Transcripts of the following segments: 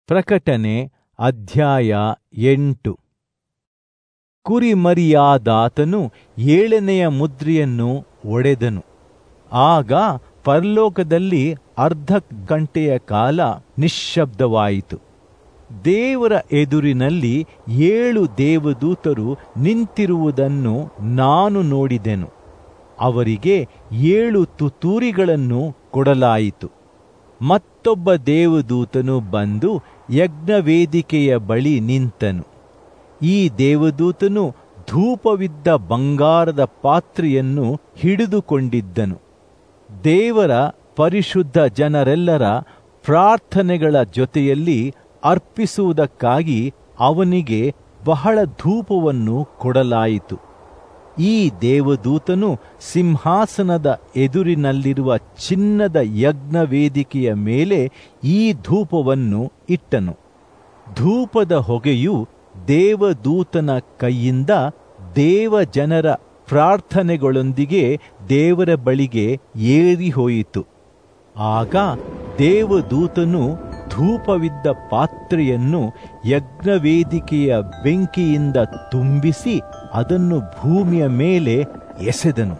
ಪ್ರಕಟಣೆ ಅಧ್ಯಾಯ ಎಂಟು ಕುರಿಮರಿಯಾದಾತನು ಏಳನೆಯ ಮುದ್ರೆಯನ್ನು ಒಡೆದನು ಆಗ ಪರಲೋಕದಲ್ಲಿ ಅರ್ಧ ಗಂಟೆಯ ಕಾಲ ನಿಶ್ಶಬ್ದವಾಯಿತು ದೇವರ ಎದುರಿನಲ್ಲಿ ಏಳು ದೇವದೂತರು ನಿಂತಿರುವುದನ್ನು ನಾನು ನೋಡಿದೆನು ಅವರಿಗೆ ಏಳು ತುತ್ತೂರಿಗಳನ್ನು ಕೊಡಲಾಯಿತು ಮತ್ತೊಬ್ಬ ದೇವದೂತನು ಬಂದು ಯಜ್ಞವೇದಿಕೆಯ ಬಳಿ ನಿಂತನು ಈ ದೇವದೂತನು ಧೂಪವಿದ್ದ ಬಂಗಾರದ ಪಾತ್ರೆಯನ್ನು ಹಿಡಿದುಕೊಂಡಿದ್ದನು ದೇವರ ಪರಿಶುದ್ಧ ಜನರೆಲ್ಲರ ಪ್ರಾರ್ಥನೆಗಳ ಜೊತೆಯಲ್ಲಿ ಅರ್ಪಿಸುವುದಕ್ಕಾಗಿ ಅವನಿಗೆ ಬಹಳ ಧೂಪವನ್ನು ಕೊಡಲಾಯಿತು ಈ ದೇವದೂತನು ಸಿಂಹಾಸನದ ಎದುರಿನಲ್ಲಿರುವ ಚಿನ್ನದ ಯಜ್ಞವೇದಿಕೆಯ ಮೇಲೆ ಈ ಧೂಪವನ್ನು ಇಟ್ಟನು ಧೂಪದ ಹೊಗೆಯು ದೇವದೂತನ ಕೈಯಿಂದ ದೇವ ಜನರ ಪ್ರಾರ್ಥನೆಗಳೊಂದಿಗೆ ದೇವರ ಬಳಿಗೆ ಏರಿ ಹೋಯಿತು ಆಗ ದೇವದೂತನು ಧೂಪವಿದ್ದ ಪಾತ್ರೆಯನ್ನು ಯಜ್ಞವೇದಿಕೆಯ ಬೆಂಕಿಯಿಂದ ತುಂಬಿಸಿ ಅದನ್ನು ಭೂಮಿಯ ಮೇಲೆ ಎಸೆದನು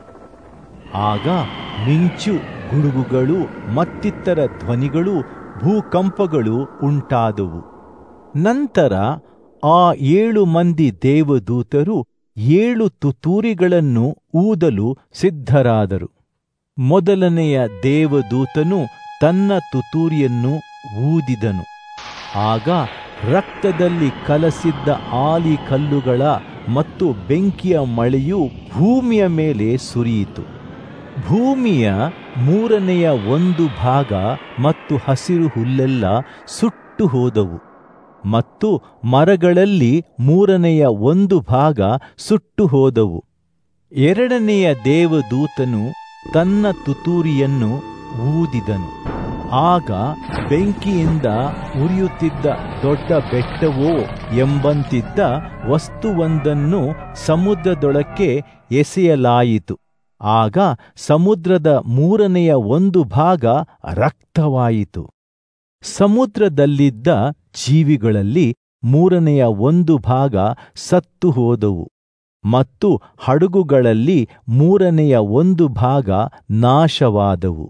ಆಗ ಮಿಂಚು ಗುಡುಗುಗಳು ಮತ್ತಿತರ ಧ್ವನಿಗಳು ಭೂಕಂಪಗಳು ಉಂಟಾದವು ನಂತರ ಆ ಏಳು ಮಂದಿ ದೇವದೂತರು ಏಳು ತುತ್ತೂರಿಗಳನ್ನು ಊದಲು ಸಿದ್ಧರಾದರು ಮೊದಲನೆಯ ದೇವದೂತನು ತನ್ನ ತುತ್ತೂರಿಯನ್ನು ಊದಿದನು ಆಗ ರಕ್ತದಲ್ಲಿ ಕಲಸಿದ್ದ ಆಲಿ ಕಲ್ಲುಗಳ ಮತ್ತು ಬೆಂಕಿಯ ಮಳೆಯು ಭೂಮಿಯ ಮೇಲೆ ಸುರಿಯಿತು ಭೂಮಿಯ ಮೂರನೆಯ ಒಂದು ಭಾಗ ಮತ್ತು ಹಸಿರು ಹುಲ್ಲೆಲ್ಲ ಸುಟ್ಟು ಹೋದವು ಮತ್ತು ಮರಗಳಲ್ಲಿ ಮೂರನೆಯ ಒಂದು ಭಾಗ ಸುಟ್ಟು ಹೋದವು ಎರಡನೆಯ ದೇವದೂತನು ತನ್ನ ತುತೂರಿಯನ್ನು ಊದಿದನು ಆಗ ಬೆಂಕಿಯಿಂದ ಉರಿಯುತ್ತಿದ್ದ ದೊಡ್ಡ ಬೆಟ್ಟವೋ ಎಂಬಂತಿದ್ದ ವಸ್ತುವೊಂದನ್ನು ಸಮುದ್ರದೊಳಕ್ಕೆ ಎಸೆಯಲಾಯಿತು ಆಗ ಸಮುದ್ರದ ಮೂರನೆಯ ಒಂದು ಭಾಗ ರಕ್ತವಾಯಿತು ಸಮುದ್ರದಲ್ಲಿದ್ದ ಜೀವಿಗಳಲ್ಲಿ ಮೂರನೆಯ ಒಂದು ಭಾಗ ಸತ್ತು ಹೋದವು ಮತ್ತು ಹಡಗುಗಳಲ್ಲಿ ಮೂರನೆಯ ಒಂದು ಭಾಗ ನಾಶವಾದವು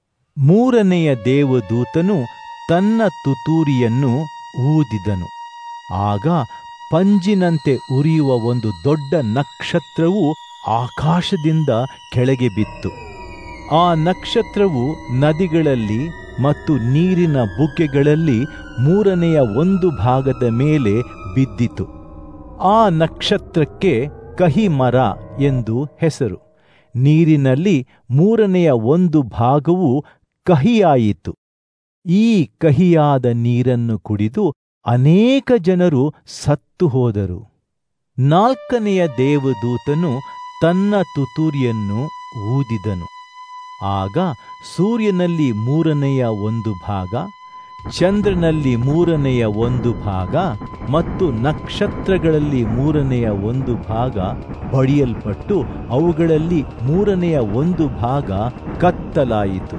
ಮೂರನೆಯ ದೇವದೂತನು ತನ್ನ ತುತೂರಿಯನ್ನು ಊದಿದನು ಆಗ ಪಂಜಿನಂತೆ ಉರಿಯುವ ಒಂದು ದೊಡ್ಡ ನಕ್ಷತ್ರವು ಆಕಾಶದಿಂದ ಕೆಳಗೆ ಬಿತ್ತು ಆ ನಕ್ಷತ್ರವು ನದಿಗಳಲ್ಲಿ ಮತ್ತು ನೀರಿನ ಬುಗ್ಗೆಗಳಲ್ಲಿ ಮೂರನೆಯ ಒಂದು ಭಾಗದ ಮೇಲೆ ಬಿದ್ದಿತು ಆ ನಕ್ಷತ್ರಕ್ಕೆ ಕಹಿಮರ ಎಂದು ಹೆಸರು ನೀರಿನಲ್ಲಿ ಮೂರನೆಯ ಒಂದು ಭಾಗವು ಕಹಿಯಾಯಿತು ಈ ಕಹಿಯಾದ ನೀರನ್ನು ಕುಡಿದು ಅನೇಕ ಜನರು ಸತ್ತು ಹೋದರು ನಾಲ್ಕನೆಯ ದೇವದೂತನು ತನ್ನ ತುತೂರಿಯನ್ನು ಊದಿದನು ಆಗ ಸೂರ್ಯನಲ್ಲಿ ಮೂರನೆಯ ಒಂದು ಭಾಗ ಚಂದ್ರನಲ್ಲಿ ಮೂರನೆಯ ಒಂದು ಭಾಗ ಮತ್ತು ನಕ್ಷತ್ರಗಳಲ್ಲಿ ಮೂರನೆಯ ಒಂದು ಭಾಗ ಬಡಿಯಲ್ಪಟ್ಟು ಅವುಗಳಲ್ಲಿ ಮೂರನೆಯ ಒಂದು ಭಾಗ ಕತ್ತಲಾಯಿತು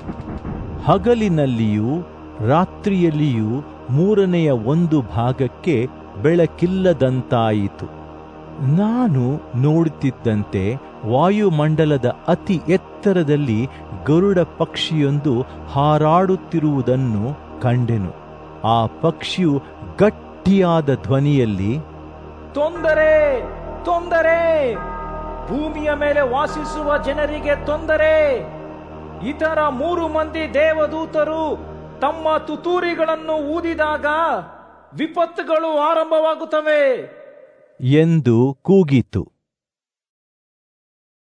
ಹಗಲಿನಲ್ಲಿಯೂ ರಾತ್ರಿಯಲ್ಲಿಯೂ ಮೂರನೆಯ ಒಂದು ಭಾಗಕ್ಕೆ ಬೆಳಕಿಲ್ಲದಂತಾಯಿತು ನಾನು ನೋಡುತ್ತಿದ್ದಂತೆ ವಾಯುಮಂಡಲದ ಅತಿ ಎತ್ತರದಲ್ಲಿ ಗರುಡ ಪಕ್ಷಿಯೊಂದು ಹಾರಾಡುತ್ತಿರುವುದನ್ನು ಕಂಡೆನು ಆ ಪಕ್ಷಿಯು ಗಟ್ಟಿಯಾದ ಧ್ವನಿಯಲ್ಲಿ ತೊಂದರೆ ತೊಂದರೆ ಭೂಮಿಯ ಮೇಲೆ ವಾಸಿಸುವ ಜನರಿಗೆ ತೊಂದರೆ ಇತರ ಮೂರು ಮಂದಿ ದೇವದೂತರು ತಮ್ಮ ತುತೂರಿಗಳನ್ನು ಊದಿದಾಗ ವಿಪತ್ತುಗಳು ಆರಂಭವಾಗುತ್ತವೆ ಎಂದು ಕೂಗಿತು